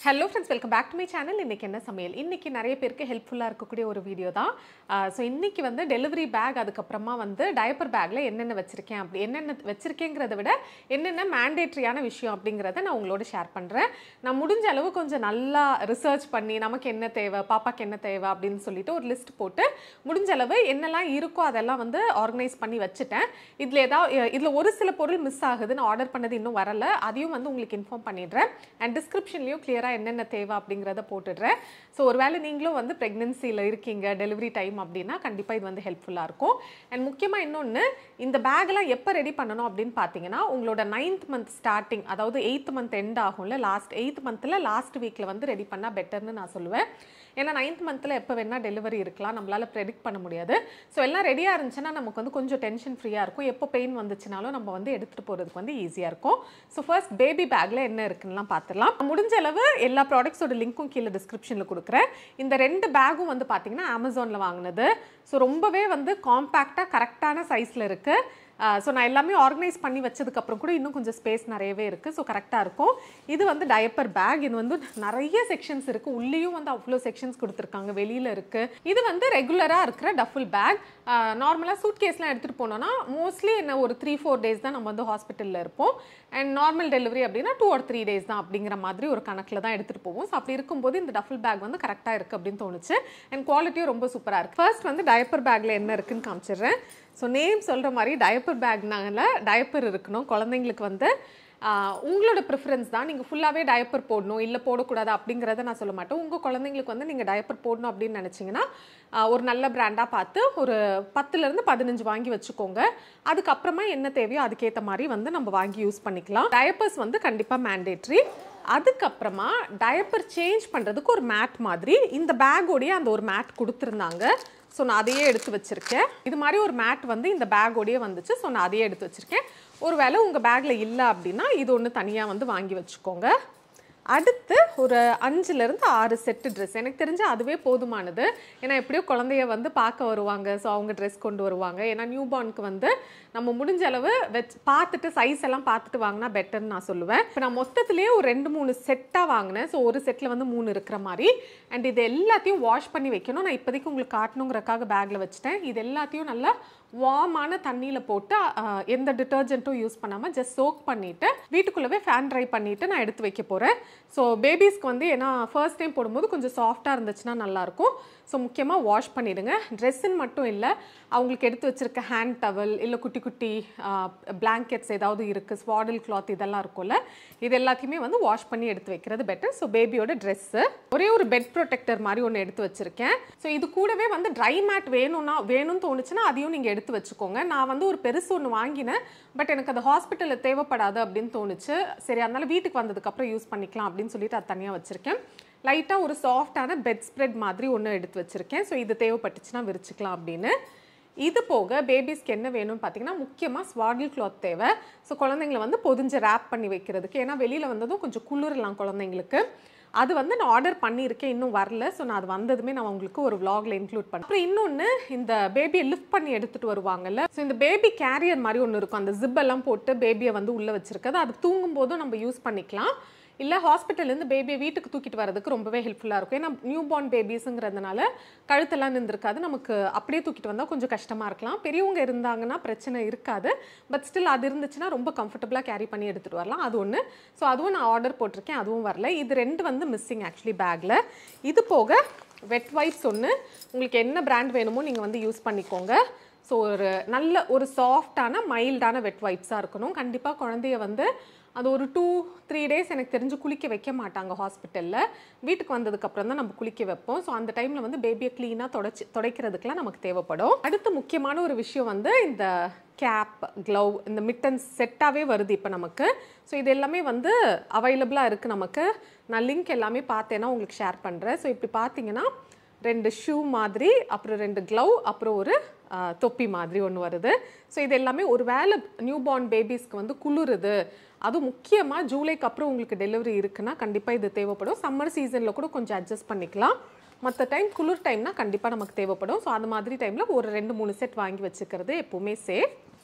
hello friends welcome back to my channel இன்றைக்கி என்ன சமையல் இன்றைக்கி நிறைய பேருக்கு ஹெல்ப்ஃபுல்லாக இருக்கக்கூடிய ஒரு வீடியோ தான் ஸோ இன்றைக்கி வந்து டெலிவரி பேக் அதுக்கப்புறமா வந்து டயப்பர் பேக்கில் என்னென்ன வச்சுருக்கேன் அப்படி என்னென்ன வச்சுருக்கேங்கிறத விட என்னென்ன மேண்டேட்ரியான விஷயம் அப்படிங்கிறத நான் உங்களோட ஷேர் பண்ணுறேன் நான் முடிஞ்ச அளவு கொஞ்சம் நல்லா ரிசர்ச் பண்ணி நமக்கு என்ன தேவை பாப்பாக்கு என்ன தேவை அப்படின்னு சொல்லிட்டு ஒரு லிஸ்ட் போட்டு முடிஞ்ச அளவு என்னெல்லாம் இருக்கோ அதெல்லாம் வந்து ஆர்கனைஸ் பண்ணி வச்சுட்டேன் இதில் ஏதாவது இதில் ஒரு சில பொருள் மிஸ் ஆகுது நான் ஆர்டர் பண்ணது இன்னும் வரல அதையும் வந்து உங்களுக்கு இன்ஃபார்ம் பண்ணிடுறேன் அண்ட் டிஸ்கிரிப்ஷன்லையும் கிளியராக என்னென்ன தேவை அப்படிங்கிறத போட்டுடுறேன் ஸோ ஒருவேளை நீங்களும் வந்து ப்ரெக்னென்சியில் இருக்கீங்க டெலிவரி டைம் அப்படின்னா கண்டிப்பாக இது வந்து ஹெல்ப்ஃபுல்லாக இருக்கும் அண்ட் முக்கியமாக இன்னொன்று இந்த பேக்லாம் எப்போ ரெடி பண்ணணும் அப்படின்னு பார்த்தீங்கன்னா உங்களோட நைன்த் மந்த் ஸ்டார்டிங் அதாவது எயித் மந்த் எண்ட் ஆகும்ல லாஸ்ட் எயித் மந்தில் லாஸ்ட் வீக்கில் வந்து ரெடி பண்ணால் பெட்டர்னு நான் சொல்லுவேன் ஏன்னா நைன்த் மந்தில் எப்போ வேணால் டெலிவரி இருக்கலாம் நம்மளால் ப்ரெடிக்ட் பண்ண முடியாது ஸோ எல்லாம் ரெடியாக இருந்துச்சுன்னா நமக்கு வந்து கொஞ்சம் டென்ஷன் ஃப்ரீயாக இருக்கும் எப்போ பெயின் வந்துச்சுனாலும் நம்ம வந்து எடுத்துகிட்டு போகிறதுக்கு வந்து ஈஸியாக இருக்கும் ஸோ ஃபர்ஸ்ட் பேபி பேக்கில் என்ன இருக்குன்னுலாம் பார்த்துடலாம் முடிஞ்ச அளவு எல்லா ப்ராடக்ட்ஸோட லிங்க்கும் கீழே டிஸ்கிரிப்ஷனில் கொடுக்குறேன் இந்த ரெண்டு பேக்கும் வந்து பார்த்தீங்கன்னா அமேசானில் வாங்கினது ஸோ ரொம்பவே வந்து காம்பேக்டாக கரெக்டான சைஸில் இருக்குது ஸோ நான் எல்லாமே ஆர்கனைஸ் பண்ணி வச்சதுக்கப்புறம் கூட இன்னும் கொஞ்சம் ஸ்பேஸ் நிறையவே இருக்குது ஸோ கரெக்டாக இருக்கும் இது வந்து டயப்பர் பேக் இது வந்து நிறைய செக்ஷன்ஸ் இருக்குது உள்ளேயும் வந்து அவ்வளோ செக்ஷன்ஸ் கொடுத்துருக்காங்க வெளியில் இருக்குது இது வந்து ரெகுலராக இருக்கிற டஃபுல் பேக் நார்மலாக சூட் கேஸ்லாம் எடுத்துகிட்டு போனோன்னா மோஸ்ட்லி என்ன ஒரு த்ரீ ஃபோர் டேஸ் தான் நம்ம வந்து ஹாஸ்பிட்டலில் இருப்போம் அண்ட் நார்மல் டெலிவரி அப்படின்னா டூ ஆர் த்ரீ டேஸ் தான் அப்படிங்கிற மாதிரி ஒரு கணக்கில் தான் எடுத்துகிட்டு போவோம் ஸோ அப்படி இருக்கும்போது இந்த டஃபுல் பேக் வந்து கரெக்டாக இருக்குது அப்படின்னு தோணுச்சு அண்ட் குவாலிட்டியும் ரொம்ப சூப்பராக இருக்குது ஃபர்ஸ்ட் வந்து டயப்பர் பேக்கில் என்ன இருக்குன்னு காமிச்சிடுறேன் ஸோ நேம் சொல்கிற மாதிரி டயப்பர் பேக்னால டயப்பர் இருக்கணும் குழந்தைங்களுக்கு வந்து உங்களோட ப்ரிஃபரன்ஸ் தான் நீங்கள் ஃபுல்லாகவே டயப்பர் போடணும் இல்லை போடக்கூடாது அப்படிங்கிறத நான் சொல்ல மாட்டேன் உங்கள் குழந்தைங்களுக்கு வந்து நீங்கள் டயப்பர் போடணும் அப்படின்னு நினச்சிங்கன்னா ஒரு நல்ல பிராண்டாக பார்த்து ஒரு பத்துலேருந்து பதினஞ்சு வாங்கி வச்சுக்கோங்க அதுக்கப்புறமா என்ன தேவையோ அதுக்கேற்ற மாதிரி வந்து நம்ம வாங்கி யூஸ் பண்ணிக்கலாம் டயப்பர்ஸ் வந்து கண்டிப்பாக மேண்டேட்ரி அதுக்கப்புறமா டயப்பர் சேஞ்ச் பண்ணுறதுக்கு ஒரு மேட் மாதிரி இந்த பேக்கோடைய அந்த ஒரு மேட் கொடுத்துருந்தாங்க ஸோ நான் அதையே எடுத்து வச்சுருக்கேன் இது மாதிரி ஒரு மேட் வந்து இந்த பேக்கோடையே வந்துச்சு ஸோ நான் அதையே எடுத்து வச்சுருக்கேன் ஒரு வேளை உங்கள் பேக்கில் இல்லை அப்படின்னா இது ஒன்று தனியாக வந்து வாங்கி வச்சுக்கோங்க அடுத்து ஒரு அஞ்சுலேருந்து ஆறு செட்டு ட்ரெஸ் எனக்கு தெரிஞ்சு அதுவே போதுமானது ஏன்னா எப்படியோ குழந்தைய வந்து பார்க்க வருவாங்க ஸோ அவங்க ட்ரெஸ் கொண்டு வருவாங்க ஏன்னா நியூ பார்னுக்கு வந்து நம்ம முடிஞ்ச அளவு வச்சு பார்த்துட்டு சைஸ் எல்லாம் பார்த்துட்டு வாங்கினா பெட்டர்னு நான் சொல்லுவேன் இப்போ நான் மொத்தத்துலேயே ஒரு ரெண்டு மூணு செட்டாக வாங்கினேன் ஸோ ஒரு செட்டில் வந்து மூணு இருக்கிற மாதிரி அண்ட் இது எல்லாத்தையும் வாஷ் பண்ணி வைக்கணும் நான் இப்போதைக்கு உங்களுக்கு காட்டணுங்கிறக்காக பேக்கில் வச்சுட்டேன் இது எல்லாத்தையும் நல்லா வார்மான தண்ணியில் போட்டு எந்த டிட்டர்ஜென்ட்டும் யூஸ் பண்ணாமல் ஜஸ்ட் சோக் பண்ணிவிட்டு வீட்டுக்குள்ளவே ஃபேன் ட்ரை பண்ணிவிட்டு நான் எடுத்து வைக்க போகிறேன் ஸோ பேபிஸ்க்கு வந்து ஏன்னா ஃபர்ஸ்ட் டைம் போடும்போது கொஞ்சம் சாஃப்டாக இருந்துச்சுன்னா நல்லாயிருக்கும் ஸோ முக்கியமாக வாஷ் பண்ணிவிடுங்க ட்ரெஸ்ஸுன்னு மட்டும் இல்லை அவங்களுக்கு எடுத்து வச்சுருக்க ஹேண்ட் டவல் இல்லை குட்டி குட்டி பிளாங்கெட்ஸ் ஏதாவது இருக்குது ஸ்வாடல் கிளாத் இதெல்லாம் இருக்கும்ல இது எல்லாத்தையுமே வந்து வாஷ் பண்ணி எடுத்து வைக்கிறது பெட்டர் ஸோ பேபியோட ட்ரெஸ்ஸு ஒரே ஒரு பெட் ப்ரொடெக்டர் மாதிரி ஒன்று எடுத்து வச்சுருக்கேன் ஸோ இது கூடவே வந்து ட்ரை மேட் வேணும்னா வேணும்னு தோணுச்சுன்னா அதையும் நீங்கள் எடுத்து வச்சுக்கோங்க நான் வந்து ஒரு பெருசு ஒன்று வாங்கினேன் பட் எனக்கு அது ஹாஸ்பிட்டலில் தேவைப்படாது அப்படின்னு தோணுச்சு சரி அதனால் வீட்டுக்கு வந்ததுக்கப்புறம் யூஸ் பண்ணிக்கலாம் அப்படின்னு சொல்லிட்டு அது தனியாக வச்சுருக்கேன் லைட்டாக ஒரு சாஃப்டான பெட் ஸ்ப்ரெட் மாதிரி ஒன்று எடுத்து வச்சுருக்கேன் ஸோ இது தேவைப்பட்டுச்சுன்னா விரிச்சுக்கலாம் அப்படின்னு இது போக பேபிஸ்க்கு என்ன வேணும்னு பார்த்தீங்கன்னா முக்கியமாக ஸ்வாடில் கிளாத் தேவை ஸோ குழந்தைங்களை வந்து பொதிஞ்சு ரேப் பண்ணி வைக்கிறதுக்கு ஏன்னா வெளியில் வந்ததும் கொஞ்சம் குளிரலாம் குழந்தைங்களுக்கு அது வந்து நான் ஆர்டர் பண்ணியிருக்கேன் இன்னும் வரல ஸோ நான் அது வந்ததுமே நான் உங்களுக்கு ஒரு விலாகில் இன்க்ளூட் பண்ணேன் அப்புறம் இன்னொன்று இந்த பேபியை லிஃப்ட் பண்ணி எடுத்துகிட்டு வருவாங்கல்ல ஸோ இந்த பேபி கேரியர் மாதிரி ஒன்று இருக்கும் அந்த ஜிப்பெல்லாம் போட்டு பேபியை வந்து உள்ளே வச்சுருக்கது அது தூங்கும் போதும் நம்ம யூஸ் பண்ணிக்கலாம் இல்லை ஹாஸ்பிட்டல்லேருந்து பேபியை வீட்டுக்கு தூக்கிட்டு வரதுக்கு ரொம்பவே ஹெல்ப்ஃபுல்லாக இருக்கும் ஏன்னா நியூ பார்ன் பேபிஸுங்கிறதுனால கழுத்தெல்லாம் நின்றுருக்காது நமக்கு அப்படியே தூக்கிட்டு வந்தால் கொஞ்சம் கஷ்டமாக இருக்கலாம் பெரியவங்க இருந்தாங்கன்னா பிரச்சனை இருக்காது பட் ஸ்டில் அது இருந்துச்சுன்னா ரொம்ப கம்ஃபர்டபுளாக கேரி பண்ணி எடுத்துகிட்டு வரலாம் அது ஒன்று ஸோ அதுவும் நான் ஆர்டர் போட்டிருக்கேன் அதுவும் வரல இது ரெண்டு வந்து மிஸ்ஸிங் ஆக்சுவலி பேக்கில் இது போக வெட் வைப்ஸ் ஒன்று உங்களுக்கு என்ன பிராண்ட் வேணுமோ நீங்கள் வந்து யூஸ் பண்ணிக்கோங்க ஸோ ஒரு நல்ல ஒரு சாஃப்டான மைல்டான வெட் வைப்ஸாக இருக்கணும் கண்டிப்பாக குழந்தைய வந்து அது ஒரு டூ த்ரீ டேஸ் எனக்கு தெரிஞ்சு குளிக்க வைக்க மாட்டாங்க ஹாஸ்பிட்டலில் வீட்டுக்கு வந்ததுக்கப்புறம் தான் நம்ம குளிக்க வைப்போம் ஸோ அந்த டைமில் வந்து பேபியை க்ளீனாக தொடச்சி துடைக்கிறதுக்குலாம் நமக்கு தேவைப்படும் அடுத்து முக்கியமான ஒரு விஷயம் வந்து இந்த கேப் க்ளவ் இந்த மிட்டன்ஸ் செட்டாகவே வருது இப்போ நமக்கு ஸோ இது எல்லாமே வந்து அவைலபிளாக இருக்குது நமக்கு நான் லிங்க் எல்லாமே பார்த்தேன்னா உங்களுக்கு ஷேர் பண்ணுறேன் ஸோ இப்படி பார்த்தீங்கன்னா ரெண்டு ஷூ மாதிரி அப்புறம் ரெண்டு க்ளவ் அப்புறம் ஒரு தொப்பி மாதிரி ஒன்று வருது ஸோ இது எல்லாமே ஒரு வேளை நியூ பார்ன் பேபிஸ்க்கு வந்து குளிருது அதுவும் முக்கியமாக ஜூலைக்கு அப்புறம் உங்களுக்கு டெலிவரி இருக்குன்னா கண்டிப்பாக இது தேவைப்படும் சம்மர் சீசனில் கூட கொஞ்சம் அட்ஜஸ்ட் பண்ணிக்கலாம் மற்ற டைம் குளிர் டைம்னா கண்டிப்பாக நமக்கு தேவைப்படும் ஸோ அந்த மாதிரி டைமில் ஒரு ரெண்டு மூணு செட் வாங்கி வச்சுக்கிறது எப்போவுமே சேஃப்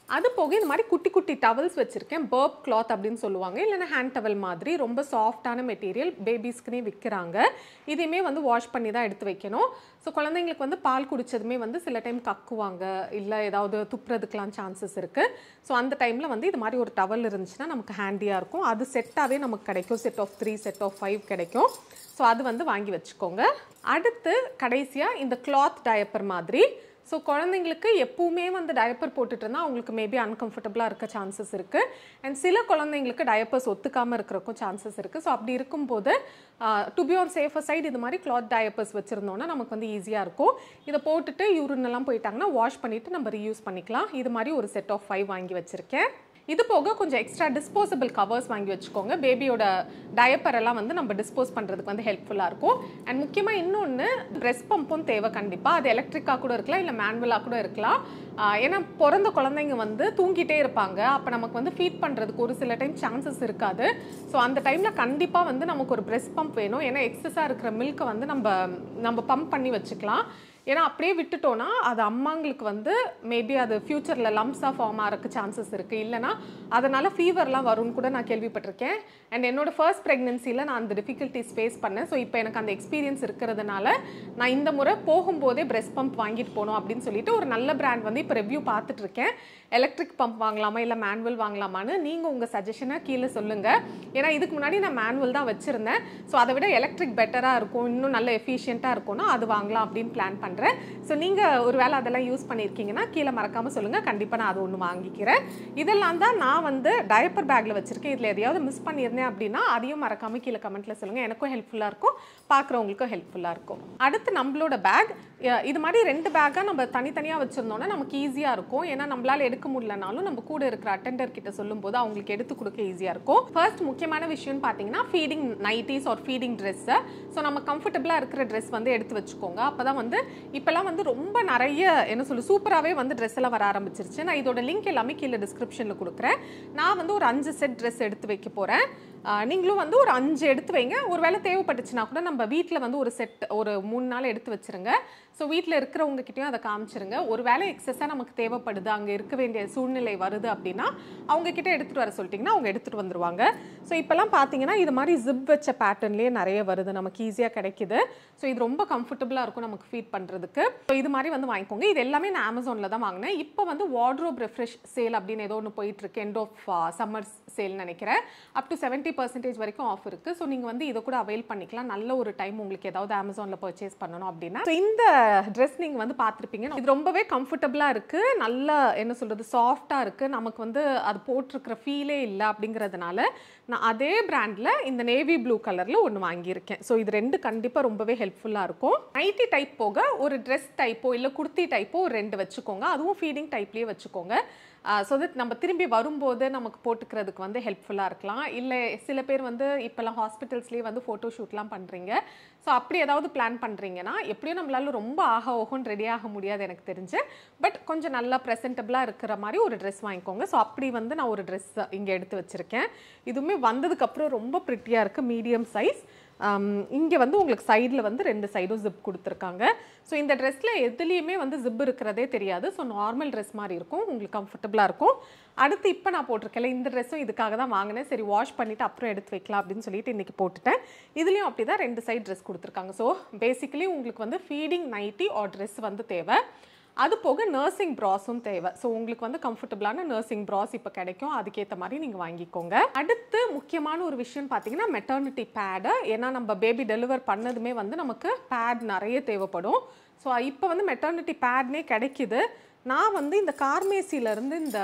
அது போக இந்த மாதிரி குட்டி குட்டி டவல்ஸ் வச்சுருக்கேன் பர்ப் கிளாத் அப்படின்னு சொல்லுவாங்க இல்லைன்னா ஹேண்ட் டவல் மாதிரி ரொம்ப சாஃப்டான மெட்டீரியல் பேபிஸ்க்குனே விற்கிறாங்க இதையுமே வந்து வாஷ் பண்ணி தான் எடுத்து வைக்கணும் ஸோ குழந்தைங்களுக்கு வந்து பால் குடிச்சதுமே வந்து சில டைம் கக்குவாங்க இல்லை ஏதாவது துப்புறதுக்கெலாம் சான்சஸ் இருக்குது ஸோ அந்த டைமில் வந்து இது மாதிரி ஒரு டவல் இருந்துச்சுன்னா நமக்கு ஹேண்டியாக இருக்கும் அது செட்டாகவே நமக்கு கிடைக்கும் set of three set of five கிடைக்கும் ஸோ அது வந்து வாங்கி வச்சுக்கோங்க அடுத்து கடைசியாக இந்த கிளாத் டயப்பர் மாதிரி ஸோ குழந்தைங்களுக்கு எப்பவுமே வந்து டயப்பர் போட்டுட்டு இருந்தால் அவங்களுக்கு மேபி அன்கம்ஃபர்டபுளாக இருக்க சான்சஸ் இருக்குது அண்ட் சில குழந்தைங்களுக்கு டயப்பர்ஸ் ஒத்துக்காமல் இருக்கிறக்கும் சான்சஸ் இருக்குது ஸோ அப்படி இருக்கும்போது to be on safer side இது மாதிரி கிளாத் டயப்பர்ஸ் வச்சுருந்தோன்னா நமக்கு வந்து ஈஸியாக இருக்கும் இதை போட்டுட்டு யூரின் எல்லாம் போயிட்டாங்கன்னா வாஷ் பண்ணிவிட்டு நம்ம ரீயூஸ் பண்ணிக்கலாம் இது மாதிரி ஒரு செட் ஆஃப் ஃபைவ் வாங்கி வச்சுருக்கேன் இது போக கொஞ்சம் எக்ஸ்ட்ரா டிஸ்போசபிள் கவர்ஸ் வாங்கி வச்சுக்கோங்க பேபியோட டயப்பர் எல்லாம் வந்து நம்ம டிஸ்போஸ் பண்ணுறதுக்கு வந்து ஹெல்ப்ஃபுல்லாக இருக்கும் அண்ட் முக்கியமாக இன்னொன்று ப்ரெஸ் பம்பும் தேவை கண்டிப்பாக அது எலக்ட்ரிக்காக கூட இருக்கலாம் இல்லை மேனுவலாக கூட இருக்கலாம் ஆஹ் ஏன்னா பிறந்த குழந்தைங்க வந்து தூங்கிட்டே இருப்பாங்க அப்போ நமக்கு வந்து ஃபீட் பண்ணுறதுக்கு ஒரு சில டைம் சான்சஸ் இருக்காது ஸோ அந்த டைமில் கண்டிப்பாக வந்து நமக்கு ஒரு ப்ரெஸ் பம்ப் வேணும் ஏன்னா எக்ஸஸாக இருக்கிற மில்க்கை வந்து நம்ம நம்ம பம்ப் பண்ணி வச்சுக்கலாம் ஏன்னா அப்படியே விட்டுட்டோன்னா அது அம்மாங்களுக்கு வந்து மேபி அது ஃப்யூச்சரில் லம்ஸாக ஃபார்ம் ஆகிறதுக்கு சான்சஸ் இருக்குது இல்லைனா அதனால் ஃபீவர்லாம் வரும்னு கூட நான் கேள்விப்பட்டிருக்கேன் அண்ட் என்னோட ஃபர்ஸ்ட் ப்ரெக்னென்சியில் நான் அந்த டிஃபிகல்ட்டிஸ் ஃபேஸ் பண்ணேன் ஸோ இப்போ எனக்கு அந்த எக்ஸ்பீரியன்ஸ் இருக்கிறதுனால நான் இந்த முறை போகும்போதே பிரெஸ்ட் பம்ப் வாங்கிட்டு போகணும் அப்படின்னு சொல்லிட்டு ஒரு நல்ல பிராண்ட் வந்து இப்போ ரிவ்யூ பார்த்துட்டு இருக்கேன் எலக்ட்ரிக் பம்ப் வாங்கலாமா இல்லை மேனுவல் வாங்கலாமான்னு நீங்கள் உங்கள் சஜஷனை கீழே சொல்லுங்கள் ஏன்னா இதுக்கு முன்னாடி நான் மேனுவல் தான் வச்சுருந்தேன் ஸோ அதை விட எலக்ட்ரிக் பெட்டராக இருக்கும் இன்னும் நல்ல எஃபிஷியண்ட்டாக இருக்கும்னா அது வாங்கலாம் அப்படின்னு பிளான் பண்ணுறேன் ஸோ நீங்கள் ஒரு வேளை அதெல்லாம் யூஸ் பண்ணியிருக்கீங்கன்னா கீழே மறக்காமல் சொல்லுங்கள் கண்டிப்பாக நான் அது ஒன்று வாங்கிக்கிறேன் இதெல்லாம் தான் நான் வந்து டயப்பர் பேக்கில் வச்சுருக்கேன் இதில் எதையாவது மிஸ் பண்ணியிருந்தேன் அப்படின்னா அதையும் மறக்காமல் கீழே கமெண்ட்டில் சொல்லுங்கள் எனக்கும் ஹெல்ப்ஃபுல்லாக இருக்கும் பார்க்குறவங்களுக்கும் ஹெல்ப்ஃபுல்லாக இருக்கும் அடுத்து நம்மளோட பேக் இது மாதிரி ரெண்டு பேக்காக நம்ம தனித்தனியாக வச்சுருந்தோம்னா நமக்கு ஈஸியாக இருக்கும் ஏன்னா நம்மளால் எடுக்க முடியலனாலும் நம்ம கூட இருக்கிற அட்டெண்டர் கிட்ட சொல்லும்போது அவங்களுக்கு எடுத்து கொடுக்க ஈஸியாக இருக்கும் ஃபர்ஸ்ட் முக்கியமான விஷயம்னு பார்த்தீங்கன்னா ஃபீடிங் நைட்டிஸ் ஆர் ஃபீடிங் ட்ரெஸ்ஸை ஸோ நம்ம கம்ஃபர்டபுளாக இருக்கிற ட்ரெஸ் வந்து எடுத்து வச்சுக்கோங்க அப்போ தான் வந்து இப்போல்லாம் வந்து ரொம்ப நிறைய என்ன சொல்லு சூப்பராகவே வந்து ட்ரெஸ் எல்லாம் வர ஆரம்பிச்சிருச்சு நான் இதோட லிங்க் எல்லாமே கீழே டிஸ்கிரிப்ஷனில் கொடுக்குறேன் நான் வந்து ஒரு அஞ்சு செட் ட்ரெஸ் எடுத்து வைக்க போகிறேன் நீங்களும் வந்து ஒரு அஞ்சு எடுத்து வைங்க ஒருவேளை தேவைப்பட்டுச்சுன்னா கூட நம்ம வீட்டில் வந்து ஒரு செட் ஒரு மூணு நாள் எடுத்து வச்சிருங்க ஸோ வீட்டில் இருக்கிறவங்க கிட்டயும் அதை காமிச்சிருங்க ஒரு வேளை எக்ஸஸாக நமக்கு தேவைப்படுது அங்கே இருக்க வேண்டிய சூழ்நிலை வருது அப்படின்னா அவங்க கிட்ட எடுத்துகிட்டு வர சொல்லிட்டிங்கன்னா அவங்க எடுத்துகிட்டு வந்துருவாங்க ஸோ இப்போல்லாம் பார்த்தீங்கன்னா இது மாதிரி ஜிப் வச்ச பேட்டர்ன்லேயே நிறைய வருது நமக்கு ஈஸியாக கிடைக்குது ஸோ இது ரொம்ப கம்ஃபர்டபுளாக இருக்கும் நமக்கு ஃபீட் பண்ணுறதுக்கு ஸோ இது மாதிரி வந்து வாங்கிக்கோங்க இது எல்லாமே நான் அமேசானில் தான் வாங்கினேன் இப்போ வந்து வார்ட்ரோப் ரெஃப்ரெஷ் சேல் அப்படின்னு ஏதோ ஒன்று போயிட்டு இருக்கு எண்ட் ஆஃப் சம்மர் சேல் நினைக்கிறேன் அப் டு செவன்ட்டி பர்சன்டேஜ் வரைக்கும் ஆஃப் இருக்குது ஸோ நீங்கள் வந்து இதை கூட அவைல் பண்ணிக்கலாம் நல்ல ஒரு டைம் உங்களுக்கு ஏதாவது அமேசானில் பர்ச்சேஸ் பண்ணணும் அப்படின்னா So, இந்த ட்ரெஸ் நீங்கள் வந்து பார்த்துருப்பீங்க இது ரொம்பவே கம்ஃபர்டபுளாக இருக்குது நல்ல என்ன சொல்கிறது சாஃப்டாக இருக்குது நமக்கு வந்து அது போட்டிருக்கிற ஃபீலே இல்லை அப்படிங்கிறதுனால நான் அதே பிராண்டில் இந்த நேவி ப்ளூ கலரில் ஒன்று வாங்கியிருக்கேன் ஸோ இது ரெண்டு கண்டிப்பாக ரொம்பவே ஹெல்ப்ஃபுல்லாக இருக்கும் நைட்டி டைப் போக ஒரு ட்ரெஸ் டைப்போ இல்லை குர்த்தி டைப்போ ஒரு ரெண்டு வச்சுக்கோங்க அதுவும் ஃபீடிங் டைப்லேயே வச்சுக்கோங்க ஸோ தட் நம்ம திரும்பி வரும்போது நமக்கு போட்டுக்கிறதுக்கு வந்து ஹெல்ப்ஃபுல்லாக இருக்கலாம் இல்லை சில பேர் வந்து இப்போல்லாம் ஹாஸ்பிட்டல்ஸ்லேயே வந்து ஃபோட்டோ ஷூட்லாம் பண்ணுறீங்க ஸோ அப்படி ஏதாவது பிளான் பண்ணுறீங்கன்னா எப்படியும் நம்மளால ரொம்ப ஆக ஓகோன்னு ரெடி ஆக முடியாது எனக்கு தெரிஞ்சு பட் கொஞ்சம் நல்லா ப்ரெசென்டபுளாக இருக்கிற மாதிரி ஒரு ட்ரெஸ் வாங்கிக்கோங்க ஸோ அப்படி வந்து நான் ஒரு ட்ரெஸ் இங்கே எடுத்து வச்சுருக்கேன் இதுவுமே வந்ததுக்கப்புறம் ரொம்ப ப்ரிட்டியாக இருக்குது மீடியம் சைஸ் இங்கே வந்து உங்களுக்கு சைடில் வந்து ரெண்டு சைடும் ஜிப் கொடுத்துருக்காங்க ஸோ இந்த ட்ரெஸ்ஸில் எதுலேயுமே வந்து ஜிப் இருக்கிறதே தெரியாது ஸோ நார்மல் ட்ரெஸ் மாதிரி இருக்கும் உங்களுக்கு கம்ஃபர்டபுளாக இருக்கும் அடுத்து இப்போ நான் போட்டிருக்கேன்ல இந்த ட்ரெஸ்ஸும் இதுக்காக தான் வாங்கினேன் சரி வாஷ் பண்ணிவிட்டு அப்புறம் எடுத்து வைக்கலாம் அப்படின்னு சொல்லிட்டு இன்றைக்கி போட்டுட்டேன் இதுலேயும் அப்படி தான் ரெண்டு சைடு ட்ரெஸ் கொடுத்துருக்காங்க ஸோ பேசிக்கலி உங்களுக்கு வந்து ஃபீடிங் நைட்டி ஆர் ட்ரெஸ் வந்து தேவை அது போக நர்சிங் ப்ராஸும் தேவை ஸோ உங்களுக்கு வந்து கம்ஃபர்டபுளான நர்சிங் ப்ராஸ் இப்போ கிடைக்கும் அதுக்கேற்ற மாதிரி நீங்கள் வாங்கிக்கோங்க அடுத்து முக்கியமான ஒரு விஷயம் பார்த்தீங்கன்னா மெட்டர்னிட்டி பேடு ஏன்னா நம்ம பேபி டெலிவர் பண்ணதுமே வந்து நமக்கு பேட் நிறைய தேவைப்படும் ஸோ இப்போ வந்து மெட்டர்னிட்டி பேட்னே கிடைக்குது நான் வந்து இந்த கார்மேசியிலேருந்து இந்த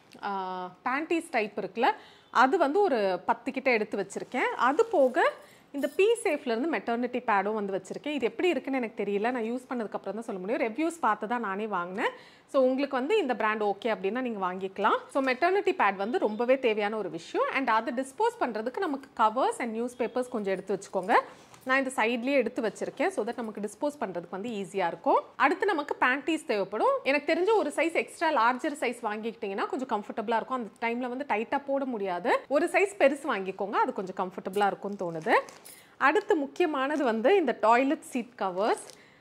பேண்டீஸ் டைப் இருக்குல்ல அது வந்து ஒரு பத்து கிட்ட எடுத்து வச்சுருக்கேன் அது போக இந்த பி சேஃப்லேருந்து மெட்டர்னிட்டி பேடும் வந்து வச்சுருக்கேன் இது எப்படி இருக்குன்னு எனக்கு தெரியல நான் யூஸ் பண்ணதுக்கப்புறம் தான் சொல்ல முடியும் ரிவ்யூஸ் பார்த்து தான் நானே வாங்கினேன் ஸோ உங்களுக்கு வந்து இந்த பிராண்ட் ஓகே அப்படின்னா நீங்கள் வாங்கிக்கலாம் ஸோ மெட்டர்னிட்டி பேட் வந்து ரொம்பவே தேவையான ஒரு விஷயம் அண்ட் அதை டிஸ்போஸ் பண்ணுறதுக்கு நமக்கு கவர்ஸ் அண்ட் நியூஸ் பேப்பர்ஸ் கொஞ்சம் எடுத்து வச்சுக்கோங்க நான் இந்த சைட்லேயே எடுத்து வச்சிருக்கேன் ஸோ தட் நமக்கு டிஸ்போஸ் பண்ணுறதுக்கு வந்து ஈஸியாக இருக்கும் அடுத்து நமக்கு பேண்டீஸ் தேவைப்படும் எனக்கு தெரிஞ்ச ஒரு சைஸ் எக்ஸ்ட்ரா லார்ஜர் சைஸ் வாங்கிக்கிட்டிங்கன்னா கொஞ்சம் கம்ஃபர்டபுளாக இருக்கும் அந்த டைமில் வந்து டைட்டாக போட முடியாது ஒரு சைஸ் பெருசு வாங்கிக்கோங்க அது கொஞ்சம் கம்ஃபர்டபுளாக இருக்கும்னு தோணுது அடுத்து முக்கியமானது வந்து இந்த டாய்லெட் சீட் கவர்ஸ்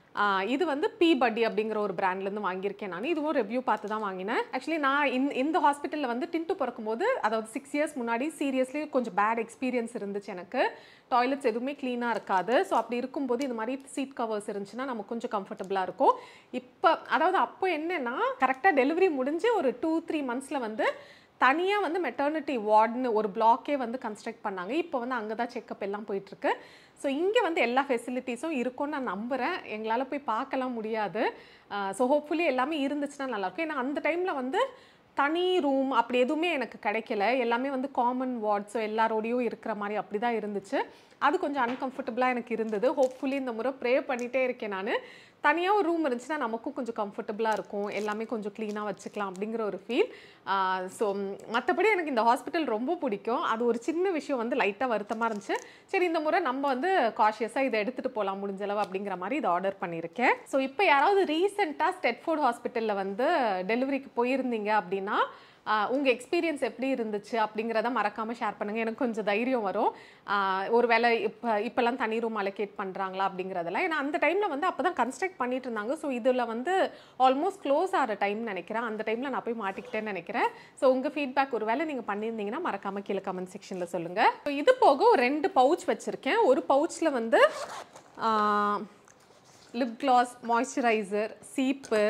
ஆஹ் இது வந்து பி பட்டி அப்படிங்கிற ஒரு பிராண்ட்லேருந்து வாங்கியிருக்கேன் நான் இதுவும் ரிவ்யூ பார்த்து தான் வாங்கினேன் ஆக்சுவலி நான் இந்த இந்த ஹாஸ்பிட்டலில் வந்து டின்ட்டு பிறக்கும்போது அதாவது சிக்ஸ் இயர்ஸ் முன்னாடி சீரியஸ்லி கொஞ்சம் பேட் எக்ஸ்பீரியன்ஸ் இருந்துச்சு எனக்கு டாய்லெட்ஸ் எதுவுமே க்ளீனாக இருக்காது ஸோ அப்படி இருக்கும்போது இது மாதிரி சீட் கவர்ஸ் இருந்துச்சுன்னா நமக்கு கொஞ்சம் கம்ஃபர்டபுளாக இருக்கும் இப்போ அதாவது அப்போ என்னன்னா கரெக்டாக டெலிவரி முடிஞ்சு ஒரு டூ த்ரீ மந்த்ஸில் வந்து தனியாக வந்து மெட்டர்னிட்டி வார்டுன்னு ஒரு பிளாக்கே வந்து கன்ஸ்ட்ரக்ட் பண்ணாங்க இப்போ வந்து அங்கே தான் செக்கப் எல்லாம் போயிட்டுருக்கு ஸோ இங்கே வந்து எல்லா ஃபெசிலிட்டிஸும் இருக்கும்னு நான் நம்புகிறேன் எங்களால் போய் பார்க்கலாம் முடியாது ஸோ ஹோப்ஃபுல்லி எல்லாமே இருந்துச்சுன்னா நல்லாயிருக்கும் ஏன்னா அந்த டைமில் வந்து தனி ரூம் அப்படி எதுவுமே எனக்கு கிடைக்கல எல்லாமே வந்து காமன் வார்ட்ஸோ எல்லாரோடையும் இருக்கிற மாதிரி அப்படி தான் இருந்துச்சு அது கொஞ்சம் அன்கம்ஃபர்டபுளாக எனக்கு இருந்தது ஹோப்ஃபுல்லி இந்த முறை ப்ரே பண்ணிகிட்டே இருக்கேன் நான் தனியாக ஒரு ரூம் இருந்துச்சுன்னா நமக்கும் கொஞ்சம் கம்ஃபர்டபுளாக இருக்கும் எல்லாமே கொஞ்சம் க்ளீனாக வச்சுக்கலாம் அப்படிங்கிற ஒரு ஃபீல் ஸோ மற்றபடி எனக்கு இந்த ஹாஸ்பிட்டல் ரொம்ப பிடிக்கும் அது ஒரு சின்ன விஷயம் வந்து லைட்டாக வருத்தமாக இருந்துச்சு சரி இந்த முறை நம்ம வந்து காஷியஸாக இதை எடுத்துகிட்டு போகலாம் முடிஞ்ச அளவு அப்படிங்கிற மாதிரி இதை ஆர்டர் பண்ணியிருக்கேன் ஸோ இப்போ யாராவது ரீசெண்டாக ஸ்டெட்ஃபோர்ட் ஹாஸ்பிட்டலில் வந்து டெலிவரிக்கு போயிருந்தீங்க அப்படின்னா உங்கள் எக்ஸ்பீரியன்ஸ் எப்படி இருந்துச்சு அப்படிங்கிறத மறக்காமல் ஷேர் பண்ணுங்கள் எனக்கு கொஞ்சம் தைரியம் வரும் ஆஹ் ஒருவேளை இப்போ இப்போல்லாம் தனி ரூம் அலோகேட் பண்ணுறாங்களா அப்படிங்கிறதெல்லாம் ஏன்னா அந்த டைமில் வந்து அப்போ தான் கன்ஸ்ட்ரக்ட் பண்ணிட்டு இருந்தாங்க ஸோ இதில் வந்து ஆல்மோஸ்ட் க்ளோஸ் ஆகிற டைம் நினைக்கிறேன் அந்த டைமில் நான் போய் மாட்டிக்கிட்டேன்னு நினைக்கிறேன் ஸோ உங்கள் ஃபீட்பேக் ஒருவேளை நீங்கள் பண்ணியிருந்தீங்கன்னா மறக்காமல் கீழே கமெண்ட் செக்ஷனில் சொல்லுங்கள் ஸோ இது போக ஒரு ரெண்டு பவுச் வச்சுருக்கேன் ஒரு பவுச்சில் வந்து லிப் கிளாஸ் மாய்ஸ்சரைசர் சீப்பு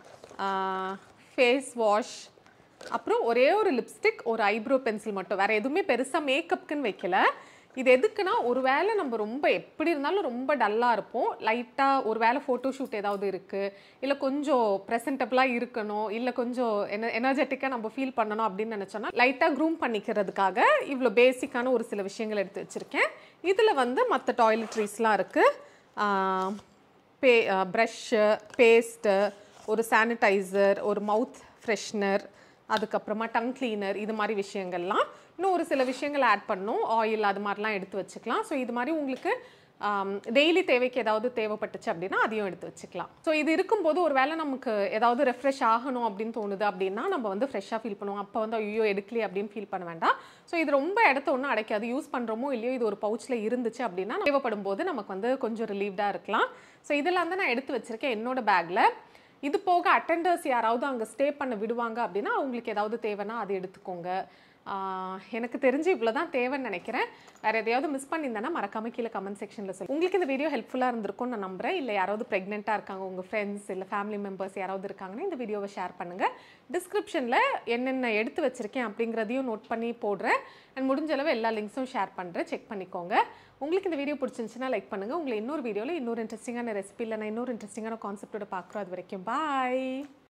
ஃபேஸ் வாஷ் அப்புறம் ஒரே ஒரு லிப்ஸ்டிக் ஒரு ஐப்ரோ பென்சில் மட்டும் வேறு எதுவுமே பெருசாக மேக்கப்புக்குன்னு வைக்கல இது எதுக்குன்னா ஒரு வேளை நம்ம ரொம்ப எப்படி இருந்தாலும் ரொம்ப டல்லாக இருப்போம் லைட்டாக ஒரு வேளை ஃபோட்டோ ஷூட் ஏதாவது இருக்குது இல்லை கொஞ்சம் ப்ரெசன்டபுளாக இருக்கணும் இல்லை கொஞ்சம் என எனர்ஜெட்டிக்காக நம்ம ஃபீல் பண்ணணும் அப்படின்னு நினச்சோன்னா லைட்டாக க்ரூம் பண்ணிக்கிறதுக்காக இவ்வளோ பேசிக்கான ஒரு சில விஷயங்கள் எடுத்து வச்சுருக்கேன் இதில் வந்து மற்ற டாய்லெட்ரிஸ்லாம் இருக்குது பே ப்ரஷ்ஷு பேஸ்ட்டு ஒரு சானிடைசர் ஒரு மவுத் ஃப்ரெஷ்னர் அதுக்கப்புறமா டங் கிளீனர் இது மாதிரி விஷயங்கள்லாம் இன்னும் ஒரு சில விஷயங்கள் ஆட் பண்ணும் ஆயில் அது மாதிரிலாம் எடுத்து வச்சுக்கலாம் ஸோ இது மாதிரி உங்களுக்கு டெய்லி தேவைக்கு ஏதாவது தேவைப்பட்டுச்சு அப்படின்னா அதையும் எடுத்து வச்சுக்கலாம் ஸோ இது இருக்கும்போது ஒரு வேளை நமக்கு ஏதாவது ரெஃப்ரெஷ் ஆகணும் அப்படின்னு தோணுது அப்படின்னா நம்ம வந்து ஃப்ரெஷ்ஷாக ஃபீல் பண்ணுவோம் அப்போ வந்து ஐயோ எடுக்கலையே அப்படின்னு ஃபீல் பண்ண வேண்டாம் ஸோ இது ரொம்ப இடத்த ஒன்றும் அடைக்காது யூஸ் பண்ணுறோமோ இல்லையோ இது ஒரு பவுச்சில் இருந்துச்சு அப்படின்னா தேவைப்படும் போது நமக்கு வந்து கொஞ்சம் ரிலீவ்டாக இருக்கலாம் ஸோ இதெல்லாம் தான் நான் எடுத்து வச்சுருக்கேன் என்னோட பேக்கில் இது போக அட்டெண்டர்ஸ் யாராவது அங்கே ஸ்டே பண்ண விடுவாங்க அப்படின்னா அவங்களுக்கு ஏதாவது தேவைன்னா அது எடுத்துக்கோங்க ஆஹ் எனக்கு தெரிஞ்சு இவ்வளோ தான் தேவைன்னு நினைக்கிறேன் வேறு எதையாவது மிஸ் பண்ணியிருந்தேன்னா மறக்காம கீழே கமெண்ட் செக்ஷனில் சொல்லு உங்களுக்கு இந்த வீடியோ ஹெல்ப்ஃபுல்லாக இருந்திருக்கும்னு நான் நம்புறேன் இல்லை யாராவது ப்ரெக்னெண்ட்டாக இருக்காங்க உங்கள் ஃப்ரெண்ட்ஸ் இல்லை ஃபேமிலி மெம்பர்ஸ் யாராவது இருக்காங்கன்னா இந்த வீடியோவை ஷேர் பண்ணுங்கள் டிஸ்கிரிப்ஷனில் என்னென்ன எடுத்து வச்சுருக்கேன் அப்படிங்கிறதையும் நோட் பண்ணி போடுறேன் அண்ட் முடிஞ்ச அளவு எல்லா லிங்க்ஸும் ஷேர் பண்ணுறேன் செக் பண்ணிக்கோங்க உங்களுக்கு இந்த வீடியோ பிடிச்சிருந்துச்சுன்னா லைக் பண்ணுங்கள் உங்களை இன்னொரு வீடியோவில் இன்னொரு இன்ட்ரெஸ்டிங்கான ரெசிபி இல்லை நான் இன்னொரு இன்ட்ரெஸ்டிங்கான கான்செப்டோட பார்க்குறோம் அது வரைக்கும் பாய்